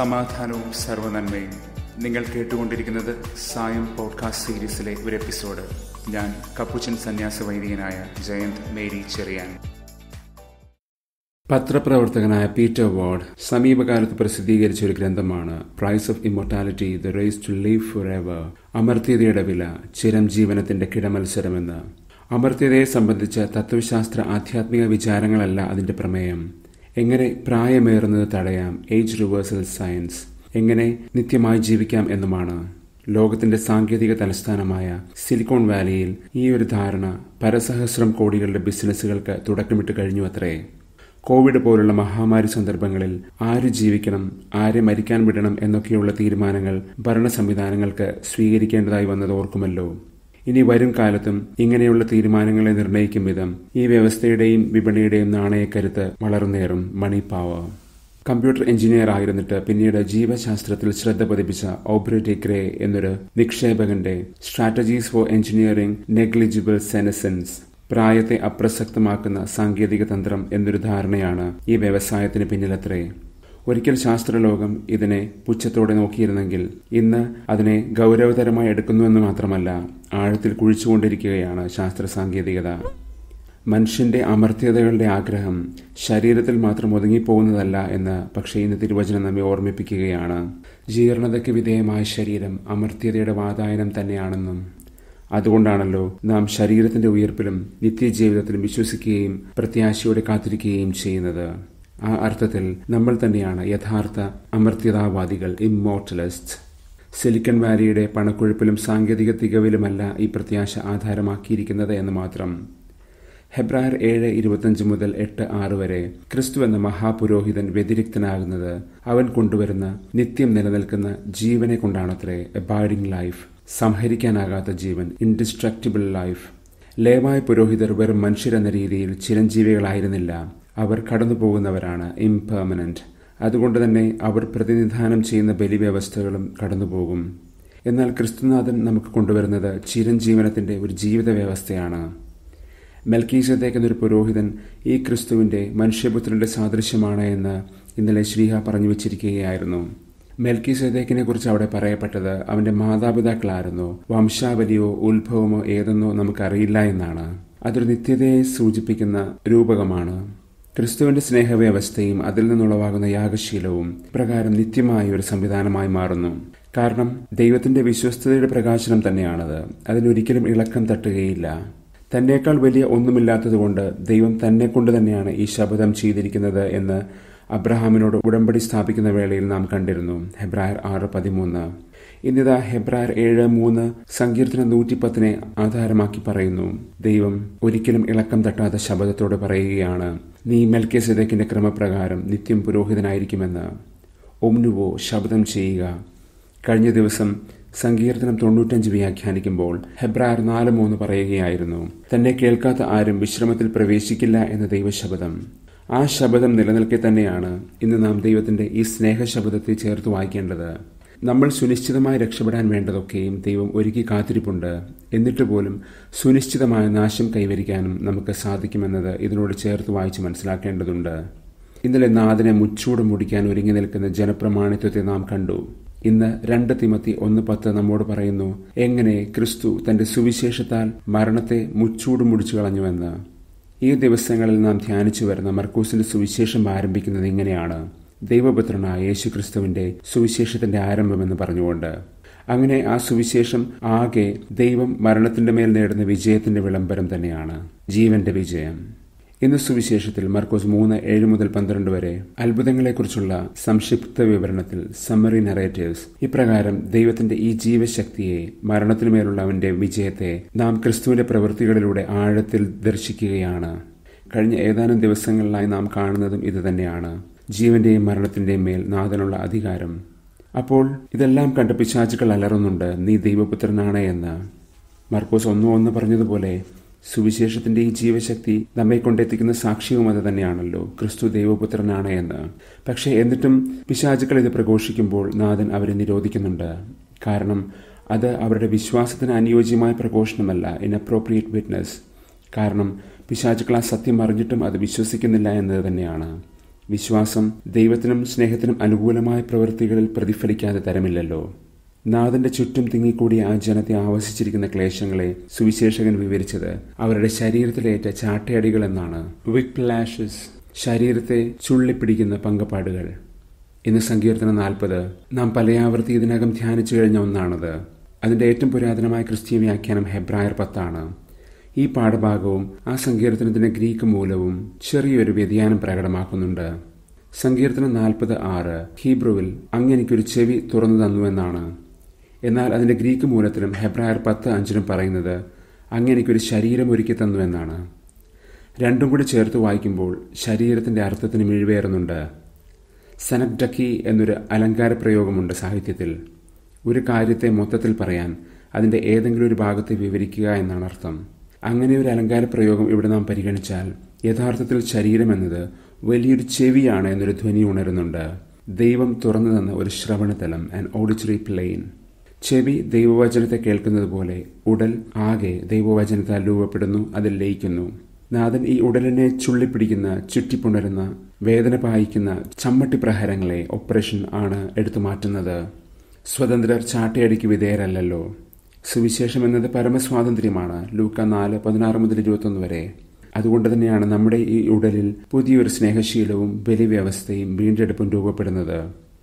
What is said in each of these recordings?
സമാധാനവും സർവനന്മയും നിങ്ങൾ കേട്ടുകൊണ്ടിരിക്കുന്നത് സായം പോഡ്കാസ്റ്റ് സീരീസിലെ ഒരു എപ്പിസോഡ് ഞാൻ കപ്പുച്ചൻ സന്യാസ വൈദികനായ ജയന്ത് മേരി ചെറിയാൻ പത്രപ്രവർത്തകനായ പീറ്റർ വാർഡ് സമീപകാലത്ത് പ്രസിദ്ധീകരിച്ച ഒരു ഗ്രന്ഥമാണ് price of immortality the race to live forever അമർത്യതയുടെ വില ചിരംജീവനത്തിന്റെ കിടമത്സരമെന്ന് അമർത്യതയെ സംബന്ധിച്ച തത്വശാസ്ത്ര ആധ്യാത്മിക വിചാരങ്ങളല്ല അതിന്റെ പ്രമേയം എങ്ങനെ പ്രായമേറുന്നത് തടയാം ഏജ് റിവേഴ്സൽ സയൻസ് എങ്ങനെ നിത്യമായി ജീവിക്കാം എന്നുമാണ് ലോകത്തിന്റെ സാങ്കേതിക തലസ്ഥാനമായ സിലിക്കോൺ വാലിയിൽ ഈ ഒരു ധാരണ പരസഹസ്രം കോടികളുടെ ബിസിനസ്സുകൾക്ക് തുടക്കമിട്ട് കഴിഞ്ഞു അത്രേ കോവിഡ് പോലുള്ള മഹാമാരി സന്ദർഭങ്ങളിൽ ആര് ജീവിക്കണം ആരെ മരിക്കാൻ വിടണം എന്നൊക്കെയുള്ള തീരുമാനങ്ങൾ ഭരണ സംവിധാനങ്ങൾക്ക് സ്വീകരിക്കേണ്ടതായി വന്നത് ഓർക്കുമല്ലോ ഇനി വരും കാലത്തും ഇങ്ങനെയുള്ള തീരുമാനങ്ങളെ നിർണ്ണയിക്കും വിധം ഈ വ്യവസ്ഥയുടെയും വിപണിയുടെയും നാണയക്കരുത്ത് വളർന്നേറും മണി പാവർ കമ്പ്യൂട്ടർ എഞ്ചിനീയർ ആയിരുന്നിട്ട് പിന്നീട് ജീവശാസ്ത്രത്തിൽ ശ്രദ്ധ പതിപ്പിച്ച ഓബ്രി ഡിഗ്രേ എന്നൊരു നിക്ഷേപകന്റെ strategies for engineering negligible senescence പ്രായത്തെ അപ്രസക്തമാക്കുന്ന സാങ്കേതിക തന്ത്രം എന്നൊരു ധാരണയാണ് ഈ വ്യവസായത്തിന് പിന്നിലത്രേ ഒരിക്കൽ ശാസ്ത്രലോകം ഇതിനെ പുച്ഛത്തോടെ നോക്കിയിരുന്നെങ്കിൽ ഇന്ന് അതിനെ ഗൗരവതരമായി എടുക്കുന്നുവെന്ന് മാത്രമല്ല ആഴത്തിൽ കുഴിച്ചുകൊണ്ടിരിക്കുകയാണ് ശാസ്ത്ര സാങ്കേതികത മനുഷ്യന്റെ അമർത്യതകളുടെ ആഗ്രഹം ശരീരത്തിൽ മാത്രം ഒതുങ്ങിപ്പോകുന്നതല്ല എന്ന് പക്ഷേ ഇന്ന് തിരുവചനം നമ്മെ ഓർമ്മിപ്പിക്കുകയാണ് ജീർണതയ്ക്ക് വിധേയമായ ശരീരം അമർത്യതയുടെ വാതായനം തന്നെയാണെന്നും അതുകൊണ്ടാണല്ലോ നാം ശരീരത്തിന്റെ ഉയർപ്പിലും നിത്യജീവിതത്തിലും വിശ്വസിക്കുകയും പ്രത്യാശയോടെ കാത്തിരിക്കുകയും ചെയ്യുന്നത് ആ അർത്ഥത്തിൽ നമ്മൾ തന്നെയാണ് യഥാർത്ഥ അമർത്യതാവാദികൾ ഇമ്മോർട്ടലിസ്റ്റ് സിലിക്കൺ വാലിയുടെ പണക്കൊഴുപ്പിലും സാങ്കേതിക തികവിലുമല്ല ഈ പ്രത്യാശ ആധാരമാക്കിയിരിക്കുന്നത് എന്ന് മാത്രം ഹെബ്രായർ ഏഴ് ഇരുപത്തഞ്ച് മുതൽ എട്ട് ആറ് വരെ ക്രിസ്തു എന്ന മഹാപുരോഹിതൻ വ്യതിരിക്തനാകുന്നത് അവൻ കൊണ്ടുവരുന്ന നിത്യം നിലനിൽക്കുന്ന ജീവനെ കൊണ്ടാണത്രേ എബൈഡിംഗ് ലൈഫ് സംഹരിക്കാനാകാത്ത ജീവൻ ഇൻഡിസ്ട്രക്റ്റിബിൾ ലൈഫ് ലേവായ പുരോഹിതർ വെറും മനുഷ്യരെന്ന രീതിയിൽ ചിരഞ്ജീവികളായിരുന്നില്ല അവർ കടന്നുപോകുന്നവരാണ് ഇംപെർമനന്റ് അതുകൊണ്ട് തന്നെ അവർ പ്രതിനിധാനം ചെയ്യുന്ന ബലിവ്യവസ്ഥകളും കടന്നുപോകും എന്നാൽ ക്രിസ്തുനാഥൻ നമുക്ക് കൊണ്ടുവരുന്നത് ചിരഞ്ജീവനത്തിന്റെ ഒരു ജീവിത വ്യവസ്ഥയാണ് മെൽക്കീസത്തേക്ക് എന്നൊരു പുരോഹിതൻ ഈ ക്രിസ്തുവിന്റെ മനുഷ്യപുത്രന്റെ സാദൃശ്യമാണ് എന്ന് ഇന്നലെ ശ്രീഹ പറഞ്ഞു വച്ചിരിക്കുകയായിരുന്നു മെൽക്കി സദേക്കിനെ കുറിച്ച് അവിടെ പറയപ്പെട്ടത് അവന്റെ മാതാപിതാക്കളായിരുന്നോ വംശാവലിയോ ഉത്ഭവമോ ഏതെന്നോ നമുക്കറിയില്ല എന്നാണ് അതൊരു നിത്യതയെ സൂചിപ്പിക്കുന്ന രൂപകമാണ് ക്രിസ്തുവിന്റെ സ്നേഹവ്യവസ്ഥയും അതിൽ നിന്നുളവാകുന്ന യാഗശീലവും പ്രകാരം നിത്യമായ ഒരു സംവിധാനമായി മാറുന്നു കാരണം ദൈവത്തിന്റെ വിശ്വസ്തതയുടെ പ്രകാശനം തന്നെയാണത് അതിനൊരിക്കലും ഇളക്കം തട്ടുകയില്ല തന്നേക്കാൾ വലിയ ഒന്നുമില്ലാത്തതുകൊണ്ട് ദൈവം തന്നെ കൊണ്ട് തന്നെയാണ് ഈ ശപഥം ചെയ്തിരിക്കുന്നത് എന്ന് അബ്രഹാമിനോട് ഉടമ്പടി സ്ഥാപിക്കുന്ന വേളയിൽ നാം കണ്ടിരുന്നു ഹെബ്രായർ ആറ് പതിമൂന്ന് ഇന്നിതാ ഹെബ്രായർ ഏഴ് മൂന്ന് സങ്കീർത്തന നൂറ്റിപ്പത്തിനെ ആധാരമാക്കി പറയുന്നു ദൈവം ഒരിക്കലും ഇളക്കം തട്ടാത്ത ശബ്ദത്തോടെ പറയുകയാണ് നീ മെൽക്കെ സിദക്കിന്റെ ക്രമപ്രകാരം നിത്യം പുരോഹിതനായിരിക്കുമെന്ന് ഒമ്നുവോ ശബ്ദം ചെയ്യുക കഴിഞ്ഞ ദിവസം സങ്കീർത്തനം തൊണ്ണൂറ്റഞ്ച് വ്യാഖ്യാനിക്കുമ്പോൾ ഹെബ്രായർ നാല് മൂന്ന് പറയുകയായിരുന്നു തന്നെ കേൾക്കാത്ത ആരും വിശ്രമത്തിൽ പ്രവേശിക്കില്ല എന്ന ദൈവശബ്ദം ആ ശബ്ദം നിലനിൽക്കെ തന്നെയാണ് ഇന്ന് നാം ദൈവത്തിന്റെ ഈ സ്നേഹശബ്ദത്തെ ചേർത്ത് വായിക്കേണ്ടത് നമ്മൾ സുനിശ്ചിതമായി രക്ഷപ്പെടാൻ വേണ്ടതൊക്കെയും ദൈവം ഒരുക്കി കാത്തിരിപ്പുണ്ട് എന്നിട്ട് പോലും സുനിശ്ചിതമായ നാശം കൈവരിക്കാനും നമുക്ക് സാധിക്കുമെന്നത് ഇതിനോട് ചേർത്ത് വായിച്ച് മനസ്സിലാക്കേണ്ടതുണ്ട് ഇന്നലെ നാഥനെ മുച്ചൂട് മുടിക്കാൻ ഒരുങ്ങി നിൽക്കുന്ന ജനപ്രമാണിത്വത്തെ നാം കണ്ടു ഇന്ന് രണ്ട് തിമത്തി ഒന്ന് പത്ത് നമ്മോട് പറയുന്നു എങ്ങനെ ക്രിസ്തു തന്റെ സുവിശേഷത്താൽ മരണത്തെ മുച്ചൂട് മുടിച്ചു കളഞ്ഞുവെന്ന് ഈ ദിവസങ്ങളിൽ നാം ധ്യാനിച്ചു വരുന്ന മർക്കൂസിന്റെ സുവിശേഷം ആരംഭിക്കുന്നത് ഇങ്ങനെയാണ് ദൈവപുത്രനായ യേശു ക്രിസ്തുവിന്റെ സുവിശേഷത്തിന്റെ ആരംഭമെന്ന് പറഞ്ഞുകൊണ്ട് അങ്ങനെ ആ സുവിശേഷം ആകെ ദൈവം മരണത്തിന്റെ മേൽ നേടുന്ന വിജയത്തിന്റെ വിളംബരം തന്നെയാണ് ജീവന്റെ വിജയം ഇന്ന് സുവിശേഷത്തിൽ മർക്കോസ് മൂന്ന് ഏഴ് മുതൽ പന്ത്രണ്ട് വരെ അത്ഭുതങ്ങളെക്കുറിച്ചുള്ള സംക്ഷിപ്ത വിവരണത്തിൽ സമ്മറി നറേറ്റീവ്സ് ഇപ്രകാരം ദൈവത്തിന്റെ ഈ ജീവശക്തിയെ മരണത്തിനുമേലുള്ള അവന്റെ വിജയത്തെ നാം ക്രിസ്തുവിന്റെ പ്രവൃത്തികളിലൂടെ ആഴത്തിൽ ദർശിക്കുകയാണ് കഴിഞ്ഞ ഏതാനും ദിവസങ്ങളിലായി നാം കാണുന്നതും ഇതുതന്നെയാണ് ജീവന്റെയും മരണത്തിന്റെയും മേൽ നാഥനുള്ള അധികാരം അപ്പോൾ ഇതെല്ലാം കണ്ട പിശാചുക്കൾ അലറുന്നുണ്ട് നീ ദൈവപുത്രനാണ് എന്ന് മർക്കോസ് ഒന്നു ഒന്ന് പറഞ്ഞതുപോലെ സുവിശേഷത്തിന്റെ ഈ ജീവശക്തി നമ്മെ കൊണ്ടെത്തിക്കുന്ന സാക്ഷ്യവും അത് തന്നെയാണല്ലോ ക്രിസ്തു ദൈവപുത്രനാണ് എന്ന് പക്ഷേ എന്നിട്ടും പിശാചുക്കൾ ഇത് പ്രഘോഷിക്കുമ്പോൾ നാഥൻ അവരെ നിരോധിക്കുന്നുണ്ട് കാരണം അത് അവരുടെ വിശ്വാസത്തിന് അനുയോജ്യമായ പ്രഘോഷണമല്ല ഇൻ അപ്രോപ്രിയേറ്റ് വിറ്റ്നസ് കാരണം പിശാചുക്കൾ ആ സത്യം അറിഞ്ഞിട്ടും അത് വിശ്വസിക്കുന്നില്ല എന്നത് തന്നെയാണ് വിശ്വാസം ദൈവത്തിനും സ്നേഹത്തിനും അനുകൂലമായ പ്രവൃത്തികളിൽ പ്രതിഫലിക്കാതെ തരമില്ലല്ലോ നാഥന്റെ ചുറ്റും തിങ്ങിക്കൂടിയ ആ ജനത്തെ ആവശിച്ചിരിക്കുന്ന ക്ലേശങ്ങളെ സുവിശേഷകൻ വിവരിച്ചത് അവരുടെ ശരീരത്തിലേറ്റ ചാട്ടയടികൾ എന്നാണ് വിക് പ്ലാഷസ് ശരീരത്തെ ചുള്ളിപ്പിടിക്കുന്ന പങ്കപ്പാടുകൾ ഇന്ന് സങ്കീർത്തനം നാൽപ്പത് നാം പലയാവർത്തി ഇതിനകം ധ്യാനിച്ചു കഴിഞ്ഞ ഒന്നാണത് അതിന്റെ ഏറ്റവും പുരാതനമായ ക്രിസ്തീയ വ്യാഖ്യാനം ഹെബ്രായർ പത്താണ് ഈ പാഠഭാഗവും ആ സങ്കീർത്തനത്തിന്റെ ഗ്രീക്ക് മൂലവും ചെറിയൊരു വ്യതിയാനം പ്രകടമാക്കുന്നുണ്ട് സങ്കീർത്തനം നാൽപ്പത് ആറ് ഹീബ്രുവിൽ അങ്ങെനിക്കൊരു ചെവി തുറന്നു തന്നുവെന്നാണ് എന്നാൽ അതിന്റെ ഗ്രീക്ക് മൂലത്തിലും ഹെബ്രായർ പത്ത് അഞ്ചിനും പറയുന്നത് അങ്ങെനിക്കൊരു ശരീരം ഒരുക്കി തന്നുവെന്നാണ് രണ്ടും കൂടി ചേർത്ത് വായിക്കുമ്പോൾ ശരീരത്തിന്റെ അർത്ഥത്തിന് മിഴിവേറുന്നുണ്ട് സനബ്ഡക്കി എന്നൊരു അലങ്കാര പ്രയോഗമുണ്ട് സാഹിത്യത്തിൽ ഒരു കാര്യത്തെ മൊത്തത്തിൽ പറയാൻ അതിന്റെ ഏതെങ്കിലും ഒരു ഭാഗത്തെ വിവരിക്കുക എന്നാണ് അർത്ഥം അങ്ങനെ ഒരു അലങ്കാര പ്രയോഗം ഇവിടെ നാം പരിഗണിച്ചാൽ യഥാർത്ഥത്തിൽ ശരീരം എന്നത് വലിയൊരു ചെവിയാണ് എന്നൊരു ധ്വനി ഉണരുന്നുണ്ട് ദൈവം തുറന്നു തന്ന ഒരു ശ്രവണതലം ആൻഡ് ഓഡിറ്ററി പ്ലെയിൻ ചെവി ദൈവവചനത്തെ കേൾക്കുന്നത് പോലെ ഉടൽ ആകെ ദൈവവചനത്താൽ രൂപപ്പെടുന്നു അതിൽ ലയിക്കുന്നു നാഥൻ ഈ ഉടലിനെ ചുള്ളിപ്പിടിക്കുന്ന ചുറ്റിപ്പുണരുന്ന വേദന പായിക്കുന്ന ചമ്മട്ടി പ്രഹരങ്ങളെ ഓപ്പറേഷൻ ആണ് എടുത്തു മാറ്റുന്നത് സ്വതന്ത്രർ ചാട്ടയടിക്ക് വിധേയരല്ലല്ലോ സുവിശേഷം എന്നത് പരമസ്വാതന്ത്ര്യമാണ് ലൂക്ക നാല് പതിനാറ് മുതൽ ഇരുപത്തൊന്ന് വരെ അതുകൊണ്ട് തന്നെയാണ് നമ്മുടെ ഈ ഉടലിൽ പുതിയൊരു സ്നേഹശീലവും ബലിവ്യവസ്ഥയും വീണ്ടെടുപ്പും രൂപപ്പെടുന്നത്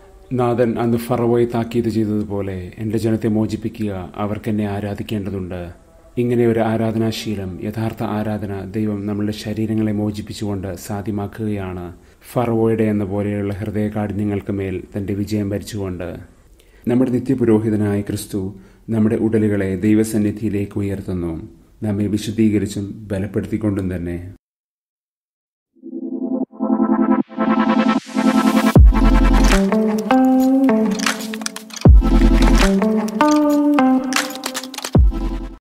നാഥൻ അന്ന് ഫറവോയെ താക്കീത് ചെയ്തതുപോലെ എൻ്റെ ജനത്തെ മോചിപ്പിക്കുക അവർക്കെന്നെ ആരാധിക്കേണ്ടതുണ്ട് ഇങ്ങനെ ഒരു ആരാധനാശീലം യഥാർത്ഥ ആരാധന ദൈവം നമ്മളുടെ ശരീരങ്ങളെ മോചിപ്പിച്ചുകൊണ്ട് സാധ്യമാക്കുകയാണ് ഫറവോയുടെ എന്ന പോലെയുള്ള ഹൃദയകാഠിന്യങ്ങൾക്ക് മേൽ തന്റെ വിജയം ഭരിച്ചുകൊണ്ട് നമ്മുടെ നിത്യപുരോഹിതനായ ക്രിസ്തു നമ്മുടെ ഉടലുകളെ ദൈവസന്നിധിയിലേക്ക് ഉയർത്തുന്നു നമ്മെ വിശദീകരിച്ചും ബലപ്പെടുത്തിക്കൊണ്ടും തന്നെ